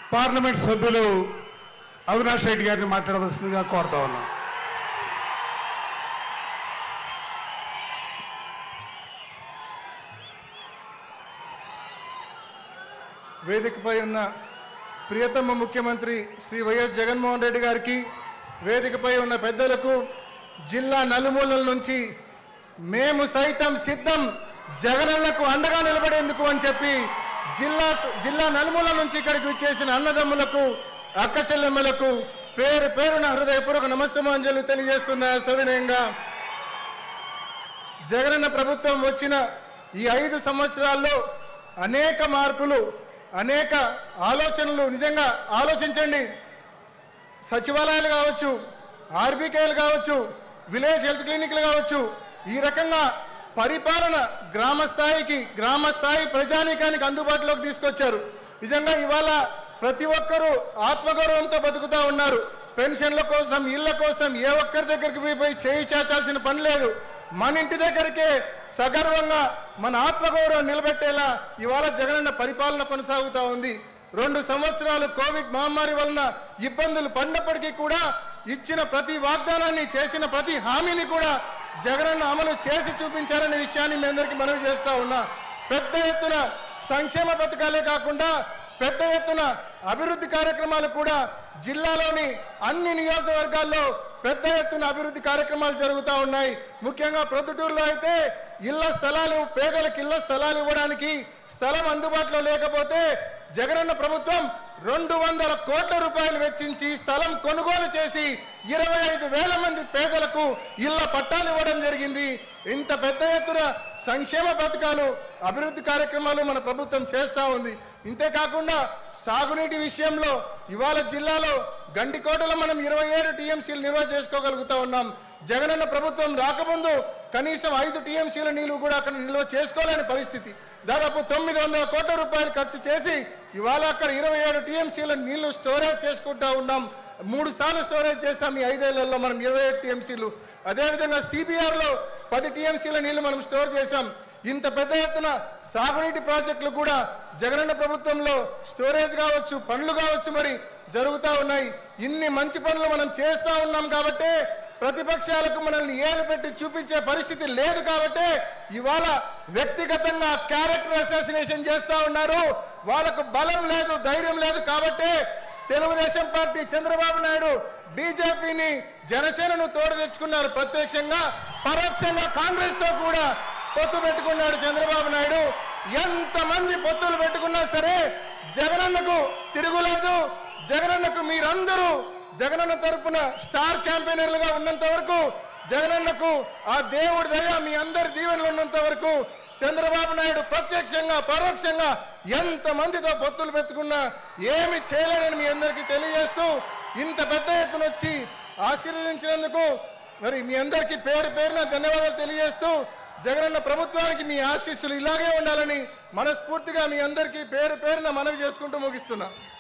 parliament సభ్యులు అవినాష్ రెడ్డి గారిని మాట్లాడవలసిందిగా కోరుతా ఉన్నాం వేదికపై ఉన్న ప్రియతమ ముఖ్యమంత్రి శ్రీ వైఎస్ జగన్మోహన్ రెడ్డి గారికి వేదికపై ఉన్న పెద్దలకు జిల్లా నలుమూలల నుంచి మేము సైతం సిద్ధం జగనన్నకు అండగా నిలబడేందుకు అని చెప్పి జిల్లా జిల్లా నలుమూలల నుంచి ఇక్కడికి విచ్చేసిన అన్నదమ్ములకు అక్క చెల్లెమ్మలకు పేరు పేరున హృదయపూర్వక నమస్సమాంజలు తెలియజేస్తున్న సవినయంగా జగనన్న ప్రభుత్వం వచ్చిన ఈ ఐదు సంవత్సరాల్లో అనేక మార్పులు అనేక ఆలోచనలు నిజంగా ఆలోచించండి సచివాలయాలు కావచ్చు ఆర్బీకేలు కావచ్చు విలేజ్ హెల్త్ క్లినిక్లు కావచ్చు ఈ రకంగా పరిపాలన గ్రామ స్థాయికి గ్రామ స్థాయి ప్రజానీకానికి అందుబాటులోకి తీసుకొచ్చారు నిజంగా ఇవాళ ప్రతి ఒక్కరూ ఆత్మగౌరవంతో బతుకుతా ఉన్నారు పెన్షన్ల కోసం ఇళ్ల కోసం ఏ ఒక్కరి దగ్గరికి పోయి పోయి చేయి చాచాల్సిన పని లేదు మన ఇంటి దగ్గరికే సగర్వంగా మన ఆత్మగౌరవం నిలబెట్టేలా ఇవాళ జగనన్న పరిపాలన కొనసాగుతా ఉంది రెండు సంవత్సరాలు కోవిడ్ మహమ్మారి వలన ఇబ్బందులు పడినప్పటికీ కూడా ఇచ్చిన ప్రతి వాగ్దానాన్ని చేసిన ప్రతి హామీని కూడా జగనన్న అమలు చేసి చూపించారనే విషయాన్ని మీ అందరికీ మనవి చేస్తా ఉన్నా పెద్ద ఎత్తున సంక్షేమ పథకాలే కాకుండా పెద్ద ఎత్తున అభివృద్ధి కార్యక్రమాలు కూడా జిల్లాలోని అన్ని నియోజకవర్గాల్లో పెద్ద ఎత్తున అభివృద్ధి కార్యక్రమాలు జరుగుతూ ఉన్నాయి ముఖ్యంగా ప్రొద్దుటూరులో అయితే ఇళ్ల స్థలాలు పేదలకు ఇళ్ల స్థలాలు ఇవ్వడానికి స్థలం అందుబాటులో లేకపోతే జగనన్న ప్రభుత్వం రెండు వందల కోట్ల రూపాయలు వెచ్చించి స్థలం కొనుగోలు చేసి ఇరవై ఐదు వేల మంది పేదలకు ఇళ్ల పట్టాలు ఇవ్వడం జరిగింది ఇంత పెద్ద ఎత్తున సంక్షేమ పథకాలు అభివృద్ధి కార్యక్రమాలు మన ప్రభుత్వం చేస్తూ ఉంది ఇంతేకాకుండా సాగునీటి విషయంలో ఇవాళ జిల్లాలో గండికోటలో మనం ఇరవై ఏడు టీఎంసీలు నిల్వ చేసుకోగలుగుతా ఉన్నాం జగనన్న ప్రభుత్వం రాకముందు కనీసం ఐదు టీఎంసీల నీళ్లు కూడా అక్కడ నిల్వ చేసుకోలేని పరిస్థితి దాదాపు తొమ్మిది వందల కోట్ల రూపాయలు ఖర్చు చేసి ఇవాళ అక్కడ ఇరవై ఏడు టీఎంసీల నీళ్లు స్టోరేజ్ చేసుకుంటా ఉన్నాం మూడు సార్లు స్టోరేజ్ చేసాం ఈ ఐదేళ్లలో మనం ఇరవై ఏడు టీఎంసీలు అదేవిధంగా సిబిఆర్లో పది టీఎంసీల నీళ్లు మనం స్టోర్ చేశాం ఇంత పెద్ద ఎత్తున సాగునీటి ప్రాజెక్టులు కూడా జగనన్న ప్రభుత్వంలో స్టోరేజ్ కావచ్చు పనులు కావచ్చు మరి జరుగుతూ ఉన్నాయి ఇన్ని మంచి పనులు మనం చేస్తూ ఉన్నాం కాబట్టే ప్రతిపక్షాలకు మనల్ని ఏలు పెట్టి చూపించే పరిస్థితి లేదు కాబట్టే ఇవాళ వ్యక్తిగతంగా క్యారెక్టర్ అసాసినేషన్ చేస్తూ ఉన్నారు వాళ్ళకు బలం లేదు ధైర్యం లేదు కాబట్టే తెలుగుదేశం పార్టీ చంద్రబాబు నాయుడు బీజేపీని జనసేనను తోడు తెచ్చుకున్నారు ప్రత్యక్షంగా పరోక్షంగా కాంగ్రెస్ తో కూడా పొత్తు పెట్టుకున్నాడు చంద్రబాబు నాయుడు ఎంతమంది పొత్తులు పెట్టుకున్నా సరే జగనన్నకు తిరుగులేదు జగనన్నకు మీరందరూ జగనన్న తరపున స్టార్ క్యాంపెయినర్లుగా ఉన్నంత వరకు జగనన్నకు ఆ దేవుడి దయ మీ అందరి దీవెనలు ఉన్నంత వరకు చంద్రబాబు నాయుడు ప్రత్యక్షంగా పరోక్షంగా ఎంత మందితో పొత్తులు పెట్టుకున్నా ఏమి చేయలేరని మీ అందరికీ తెలియజేస్తూ ఇంత పెద్ద ఎత్తున వచ్చి ఆశీర్వదించినందుకు మరి మీ అందరికీ పేరు పేరున ధన్యవాదాలు తెలియజేస్తూ జగనన్న ప్రభుత్వానికి మీ ఆశీస్సులు ఇలాగే ఉండాలని మనస్ఫూర్తిగా మీ అందరికీ పేరు పేరున మనవి చేసుకుంటూ ముగిస్తున్నా